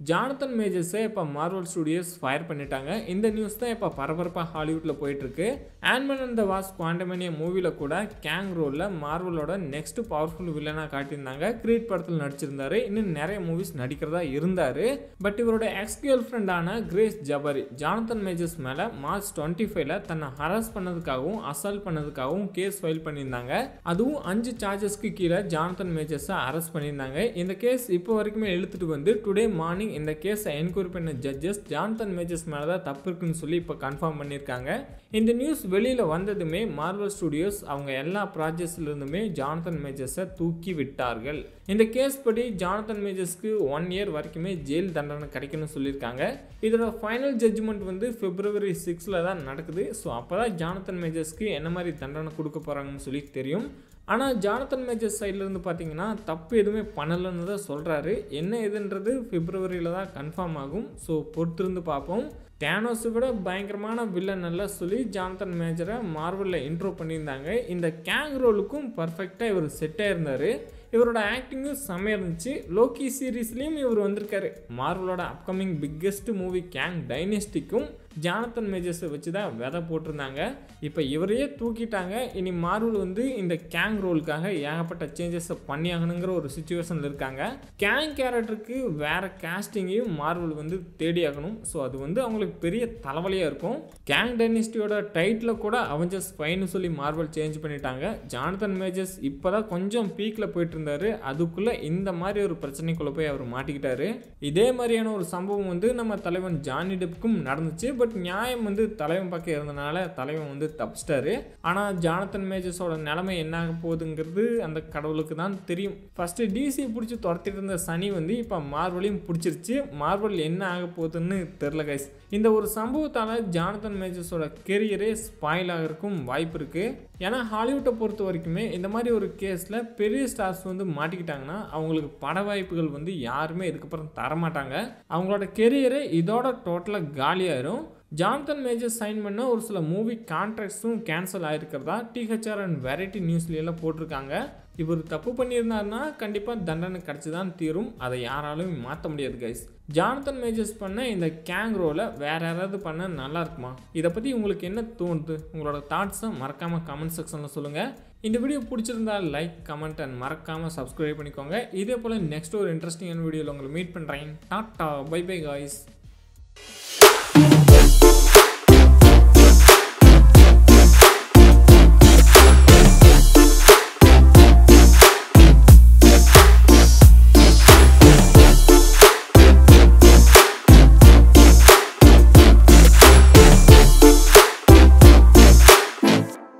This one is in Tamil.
ஜானத்தன் மேஜர்ஸை இப்போ மார்வல் ஸ்டுடியோஸ் ஃபயர் பண்ணிட்டாங்க இந்த நியூஸ் தான் இப்போ பரபரப்பாக ஹாலிவுட்டில் போயிட்டுருக்கு ஆன்மன் அண்ட் த வாஸ் குவாண்டமேனியா மூவியில் கூட கேங் ரோலில் மார்வலோட நெக்ஸ்ட் பவர்ஃபுல் வில்லனாக காட்டியிருந்தாங்க கிரீட் படத்தில் நடிச்சிருந்தாரு இன்னும் நிறைய மூவிஸ் நடிக்கிறதா இருந்தார் பட் இவரோட எக்ஸ் கேர்ள் ஃப்ரெண்டான கிரேஸ் ஜபரி ஜானத்தன் மேஜர்ஸ் மேலே மார்ச் டுவெண்ட்டி ஃபைவ்ல தன்னை ஹராஸ் பண்ணதுக்காகவும் அசால்ட் பண்ணதுக்காகவும் கேஸ் ஃபைல் பண்ணியிருந்தாங்க அதுவும் அஞ்சு சார்ஜஸ்க்கு கீழே ஜானத்தன் மேஜர்ஸை அரெஸ்ட் பண்ணியிருந்தாங்க இந்த கேஸ் இப்போ வரைக்குமே இழுத்துட்டு வந்து டுடே மார்னிங் இந்த கேஸை என்கொயரி பண்ண ஜட்ஜஸ் ஜான்தன் மேஜர்ஸ் மேலே தான் தப்பு இருக்குன்னு சொல்லி இப்போ கன்ஃபார்ம் பண்ணியிருக்காங்க இந்த நியூஸ் வெளியில் வந்ததுமே மார்வல் ஸ்டுடியோஸ் அவங்க எல்லா ப்ராஜெக்ட்ஸ்லேருந்துமே ஜானத்தன் மேஜர்ஸை தூக்கி விட்டார்கள் இந்த கேஸ் படி ஜானத்தன் மேஜர்ஸ்க்கு ஒன் இயர் வரைக்குமே ஜெயில் தண்டனை கிடைக்கும்னு சொல்லியிருக்காங்க இதோட ஃபைனல் ஜட்ஜ்மெண்ட் வந்து பிப்ரவரி சிக்ஸில் தான் நடக்குது ஸோ அப்போ தான் ஜானத்தன் மேஜர்ஸ்க்கு என்ன மாதிரி தண்டனை கொடுக்க போகிறாங்கன்னு சொல்லி தெரியும் ஆனால் ஜானத்தன் மேஜர் சைட்லேருந்து பார்த்தீங்கன்னா தப்பு எதுவுமே பண்ணலைன்னு தான் சொல்கிறாரு என்ன எதுன்றது பிப்ரவரியில் தான் கன்ஃபார்ம் ஆகும் ஸோ பொறுத்திருந்து பார்ப்போம் டேனோஸை விட பயங்கரமான வில்லன் எல்லாம் சொல்லி ஜான்தன் மேஜரை மார்வலில் இன்ட்ரோ பண்ணியிருந்தாங்க இந்த கேங் ரோலுக்கும் பர்ஃபெக்டாக இவர் செட் ஆயிருந்தார் இவரோட ஆக்டிங்கும் செம்மையாக இருந்துச்சு லோக்கி சீரீஸ்லேயும் இவர் வந்திருக்காரு மார்வலோட அப்கமிங் பிக்கெஸ்ட் மூவி கேங் டைனஸ்டிக்கும் ஜானத்தன் மேஜர்ஸை வச்சு தான் விதை போட்டிருந்தாங்க இப்போ இவரையே தூக்கிட்டாங்க இனி மார்வல் வந்து இந்த கேங் ரோலுக்காக ஏகப்பட்ட சேஞ்சஸை பண்ணியாகணுங்கிற ஒரு சுச்சுவேஷனில் இருக்காங்க கேங் கேரக்டருக்கு வேற கேஸ்டிங்கையும் மார்வல் வந்து தேடி ஆகணும் ஸோ அது வந்து அவங்களுக்கு பெரிய தலைவலியாக இருக்கும் கேங் டைனஸ்டியோட டைட்டில் கூட அவஞ்சர்ஸ் ஃபைன்னு சொல்லி மார்வல் சேஞ்ச் பண்ணிட்டாங்க ஜானத்தன் மேஜர்ஸ் இப்போ தான் கொஞ்சம் பீக்கில் போயிட்டு இருந்தாரு அதுக்குள்ளே இந்த மாதிரி ஒரு பிரச்சனைக்குள்ளே போய் அவர் மாட்டிக்கிட்டாரு இதே மாதிரியான ஒரு சம்பவம் வந்து நம்ம தலைவன் ஜானி டெப்புக்கும் நடந்துச்சு பட் நியாயம் வந்து தலைவன் பக்கம் இருந்தனால தலைவன் வந்து தப்பிச்சிட்டாரு ஆனால் ஜானத்தன் மேஜர்ஸோட நிலைமை என்ன ஆக போகுதுங்கிறது அந்த கடவுளுக்கு தான் தெரியும் ஃபஸ்ட்டு டிசி பிடிச்சி துரத்திட்டு இருந்த சனி வந்து இப்போ மார்வலையும் பிடிச்சிருச்சு மார்வல் என்ன ஆக போகுதுன்னு தெரில கைஸ் இந்த ஒரு சம்பவத்தால் ஜானத்தன் மேஜர்ஸோட கெரியரே ஸ்பாயில் ஆகிறதுக்கும் வாய்ப்பு இருக்குது ஏன்னா ஹாலிவுட்டை பொறுத்த வரைக்குமே இந்த மாதிரி ஒரு கேஸில் பெரிய ஸ்டார்ஸ் வந்து மாட்டிக்கிட்டாங்கன்னா அவங்களுக்கு பட வாய்ப்புகள் வந்து யாருமே இதுக்கப்புறம் தரமாட்டாங்க அவங்களோட கெரியரே இதோட டோட்டலாக காலியாயிரும் ஜான்தன் மேஜர் சைன் பண்ண ஒரு சில மூவி கான்ட்ராக்ட்ஸும் கேன்சல் ஆகிருக்கிறதா டிஹெச்ஆர் அண்ட் வெரைட்டி நியூஸ்லாம் போட்டிருக்காங்க இவர் தப்பு பண்ணியிருந்தாருன்னா கண்டிப்பாக தண்டனை கிடச்சி தான் தீரும் அதை யாராலும் மாற்ற முடியாது கைஸ் ஜானத்தன் மேஜர்ஸ் பண்ண இந்த கேங் ரோலை வேற யாராவது பண்ண நல்லா இருக்குமா இதை பற்றி உங்களுக்கு என்ன தோணுது உங்களோட தாட்ஸை மறக்காமல் கமெண்ட் செக்ஷனில் சொல்லுங்கள் இந்த வீடியோ பிடிச்சிருந்தா லைக் கமெண்ட் அண்ட் மறக்காமல் சப்ஸ்கிரைப் பண்ணிக்கோங்க இதே போல் நெக்ஸ்ட் ஒரு இன்ட்ரெஸ்டிங்கான வீடியோவில் உங்களை மீட் பண்ணுறேன் டாட்டா பை பை காய்ஸ்